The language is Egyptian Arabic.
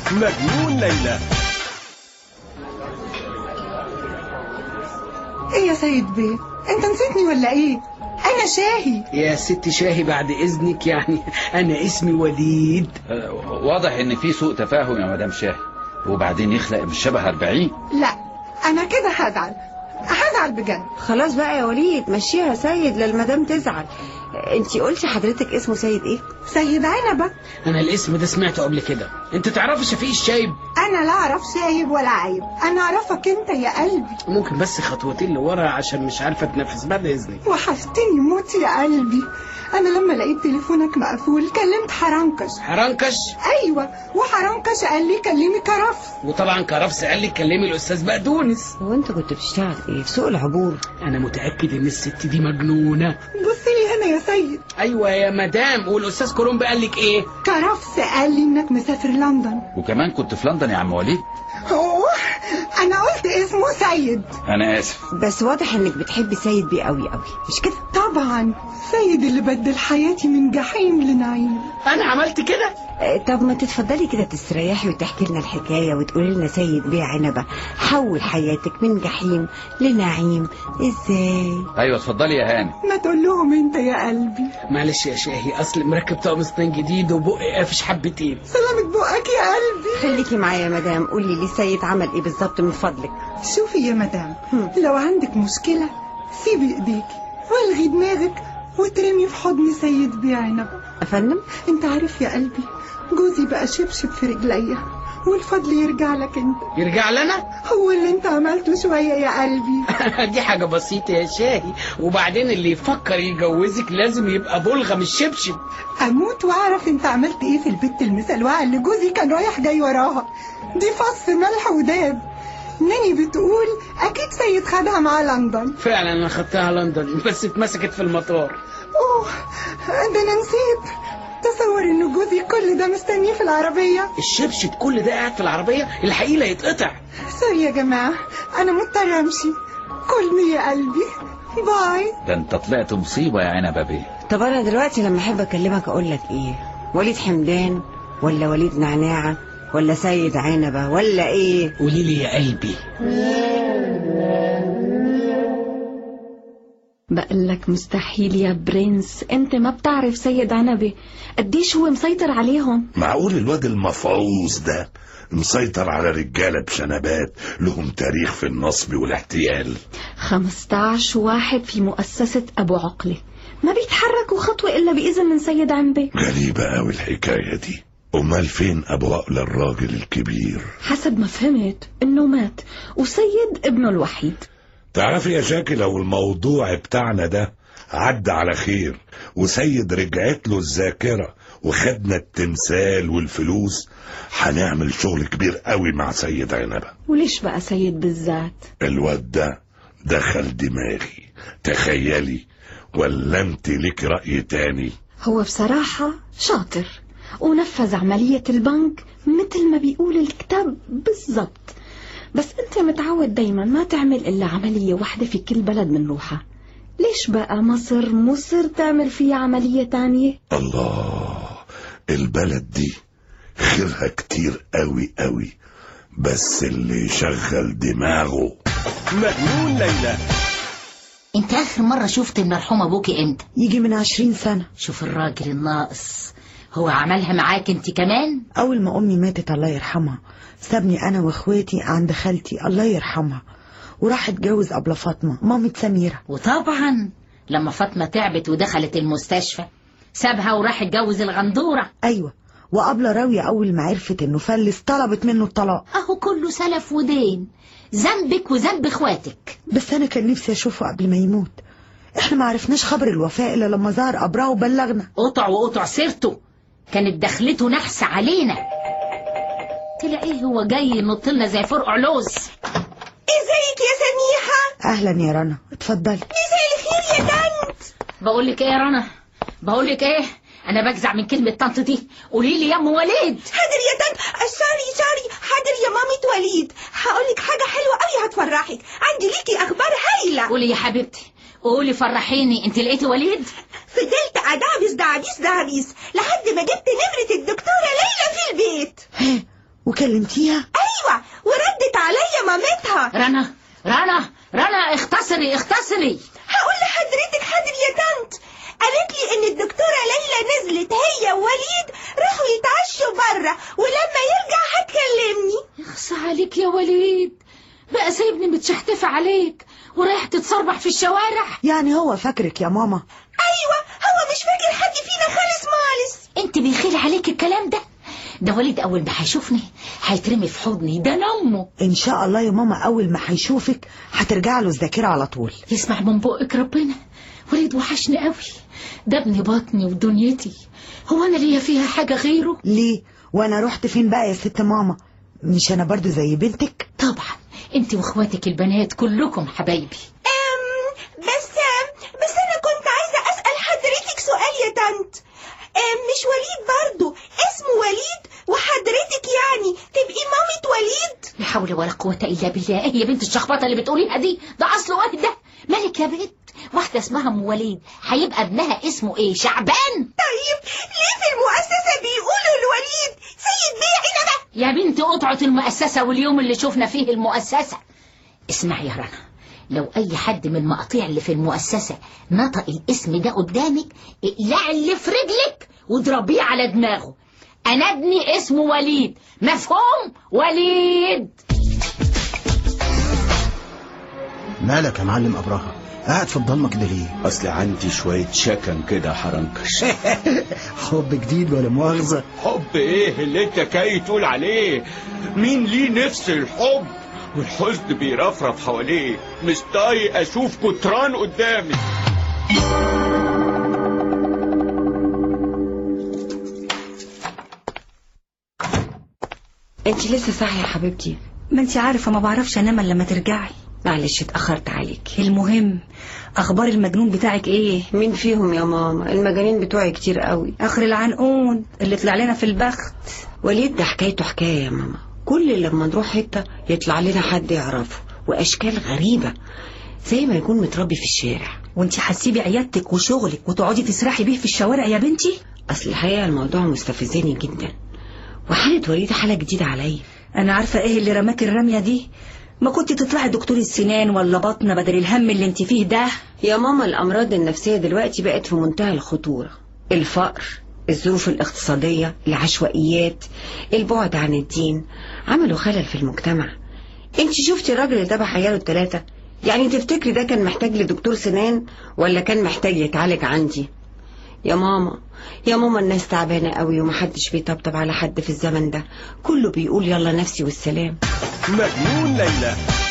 مجنون ليلى ايه يا سيد بيه انت نسيتني ولا ايه انا شاهي يا ست شاهي بعد اذنك يعني انا اسمي وليد آه، واضح ان في سوء تفاهم يا مدام شاهي وبعدين يخلق مش شبه 40 لا انا كده هزعل هزعل بجد خلاص بقى يا وليد مشيها يا سيد للمدام تزعل انت قلتي حضرتك اسمه سيد ايه سيد عنبة انا الاسم ده سمعته قبل كده انت تعرفي شفيق الشايب انا لا اعرف شايب ولا عيب انا اعرفك انت يا قلبي ممكن بس خطوتين لورا عشان مش عارفه اتنفس بعد اذنك وحشتني موت يا قلبي انا لما لقيت تليفونك مقفول كلمت حرنكش حرنكش ايوه وحرنكش قال لي كلمي كرف وطبعا كرفس قال لي كلمي الاستاذ بقدونس هو انت كنت بتشتغل ايه في سوق العبور انا متاكد ان الست دي مجنونه بص لي هنا يا سيد ايوه يا مدام والاستاذ كولومب قال لك ايه كرفس قال لي انك مسافر لندن وكمان كنت في لندن يا عم وليد اوه انا قلت اسمه سيد انا اسف بس واضح انك بتحبي سيد بيه قوي قوي مش كده طبعا سيد اللي بدل حياتي من جحيم لنعيم انا عملت كده اه، طب ما تتفضلي كده تستريحي وتحكي لنا الحكايه وتقولي لنا سيد بيه عنبه حول حياتك من جحيم لنعيم ازاي ايوه اتفضلي يا هاني ما تقول لهم انت يا قلبي معلش يا شاهي اصل مركب طقم اسنان جديد وبقي قافش حبتين سلامة بقك يا قلبي خليكي معايا يا مدام قولي لي سيد عمل ايه بالظبط من فضلك شوفي يا مدام لو عندك مشكلة سيبي ايديكي والغي دماغك وترمي في حضن سيد بيه عنب يا فندم انت عارف يا قلبي جوزي بقى شبشب في رجليا والفضل يرجع لك انت يرجع لنا هو اللي انت عملته شوية يا قلبي دي حاجه بسيطه يا شاهي وبعدين اللي يفكر يجوزك لازم يبقى بلغه مش شبشب اموت واعرف انت عملت ايه في البت المسلوعة اللي جوزي كان رايح جاي وراها دي فص ملح وداب ناني بتقول اكيد سيد خدها مع لندن فعلا انا خدتها لندن بس اتمسكت في المطار اوه ده انا نسيت تصور ان جوزي كل ده مستنيه في العربية الشبشب كل ده قاعد في العربيه الحقيقه يتقطع سوري يا جماعة انا مضطرة امشي كلني يا قلبي باي ده انت طلعت مصيبه يا عنبه بيه طب انا دلوقتي لما احب اكلمك اقول لك ايه وليد حمدان ولا وليد نعناعه ولا سيد عنبه ولا ايه قولي لي يا قلبي بقلك مستحيل يا برنس انت ما بتعرف سيد عنبي قديش هو مسيطر عليهم معقول الواد المفعوص ده مسيطر على رجالة بشنبات لهم تاريخ في النصب والاحتيال 15 واحد في مؤسسة أبو عقلة ما بيتحركوا خطوة إلا بإذن من سيد عنبي غريبة قوي الحكاية دي أمال فين أبو عقل الراجل الكبير حسب ما فهمت إنه مات وسيد ابنه الوحيد تعرفي يا شاكي لو الموضوع بتاعنا ده عدى على خير وسيد رجعت له الذاكرة وخدنا التمثال والفلوس هنعمل شغل كبير قوي مع سيد عنبة وليش بقى سيد بالذات الواد ده دخل دماغي تخيلي ولا انت لك رأي تاني هو بصراحة شاطر ونفذ عملية البنك مثل ما بيقول الكتاب بالضبط بس انت متعود دايما ما تعمل الا عملية واحدة في كل بلد بنروحها ليش بقى مصر مصر تعمل فيها عملية تانية الله البلد دي خيرها كتير قوي قوي بس اللي يشغل دماغه مجنون ليلى انت اخر مرة شفت المرحوم ابوكي امتى يجي من عشرين سنة شوف الراجل الناقص هو عملها معاك انت كمان أول ما أمي ماتت الله يرحمها سابني أنا وإخواتي عند خالتي الله يرحمها وراح اتجوز أبلة فاطمة مامة سميرة وطبعا لما فاطمة تعبت ودخلت المستشفى سابها وراح اتجوز الغندورة أيوة وأبلة راوية أول ما عرفت إنه فلس طلبت منه الطلاق اهو كله سلف ودين ذنبك وذنب اخواتك بس أنا كان نفسي أشوفه قبل ما يموت إحنا ما عرفناش خبر الوفاة إلا لما ظهر قبرها وبلغنا قطع وقطع سيرته كانت دخلته نحس علينا تلاقيه هو جاي ينط لنا زي فرقع لوز ازيك يا سميحة أهلا يا رنا اتفضلي مساء الخير يا طنط بقول لك ايه يا رنا بقول لك ايه انا بجزع من كلمة طنط دي قولي لي يا ام وليد حاضر يا طنط سوري سوري حاضر يا مامة وليد هقولك حاجة حلوة قوي هتفرحك عندي ليكي أخبار هايلة قولي يا حبيبتي قولي فرحيني انت لقيتي وليد فضلت أدعبس دعبيس دعبيس لحد ما جبت نمرة الدكتورة ليلى في البيت ها وكلمتيها ايوه وردت عليا مامتها رنا رنا رنا اختصري اختصري هقول لحضرتك حاضر يا طنط قالت لي ان الدكتورة ليلى نزلت هي ووليد راحوا يتعشوا بره ولما يرجع هتكلمني اخصى عليك يا وليد بقى سايبني متشحتفة عليك ورايح تتصربح في الشوارع يعني هو فاكرك يا ماما ايوه هو مش فاكر حد فينا خالص مالس انت بيخيل عليك الكلام ده ده وليد اول ما هيشوفني هيترمي في حضني ده انا امه ان شاء الله يا ماما اول ما هيشوفك هترجع له الذاكرة على طول يسمع من بقك ربنا وليد وحشني قوي ده ابن بطني ودنيتي هو انا ليا فيها حاجة غيره ليه وانا رحت فين بقى يا ست ماما مش انا برضو زي بنتك طبعا انت واخواتك البنات كلكم حبايبي أم بس بس انا كنت عايزه اسال حضرتك سؤال يا طنط أم مش وليد برضو اسمه وليد وحضرتك يعني تبقي مامة وليد لا حول ولا قوة إلا بالله إيه يا بنت الشخبطة اللي بتقوليها دي ده أصل واحدة مالك يا بنت واحدة اسمها أم وليد هيبقى ابنها اسمه إيه شعبان طيب ليه في المؤسسة بيقولوا الوليد سيد بيع عنبة يا بنت قطعة المؤسسة واليوم اللي شفنا فيه المؤسسة اسمعي يا رنا لو أي حد من المقاطيع اللي في المؤسسة نطق الاسم ده قدامك اقلعي اللي في رجلك واضربيه على دماغه أنا ابني اسمه وليد مفهوم وليد مالك يا معلم ابراهيم قاعد في الضلمه كده ليه اصل عندي شوية شكن كده حرنكش حب جديد ولا مؤاخذه حب ايه اللي انت جاي تقول عليه مين ليه نفس الحب والحزن بيرفرف حواليه مش طايق اشوف كتران قدامي انت لسه صاحية يا حبيبتي ما انت عارفة ما بعرفش انام الا لما ترجعي معلش اتأخرت عليك المهم اخبار المجنون بتاعك ايه مين فيهم يا ماما المجانين بتوعي كتير قوي اخر العنقود اللي طلع لنا في البخت وليد ده حكايته حكاية يا ماما كل لما نروح حتة يطلع لنا حد يعرفه وأشكال غريبة زي ما يكون متربي في الشارع وانت هتسيبي عيادتك وشغلك وتقعدي تسرحي بيه في الشوارع يا بنتي أصل الحقيقة الموضوع مستفزني جدا وحالة وليد حالة جديدة عليا انا عارفة ايه اللي رماك الرمية دي ما كنت تطلعي دكتور السنان ولا بطنة بدل الهم اللي انت فيه ده يا ماما الأمراض النفسية دلوقتي بقت في منتهى الخطورة الفقر الظروف الاقتصادية العشوائيات البعد عن الدين عملوا خلل في المجتمع انت شفتي الراجل اللي ذبح عياله الثلاثة يعني تفتكري ده كان محتاج لدكتور سنان ولا كان محتاج يتعالج عندي يا ماما يا ماما الناس تعبانة قوي ومحدش بيطبطب على حد في الزمن ده كله بيقول يلا نفسي والسلام مجنون ليلى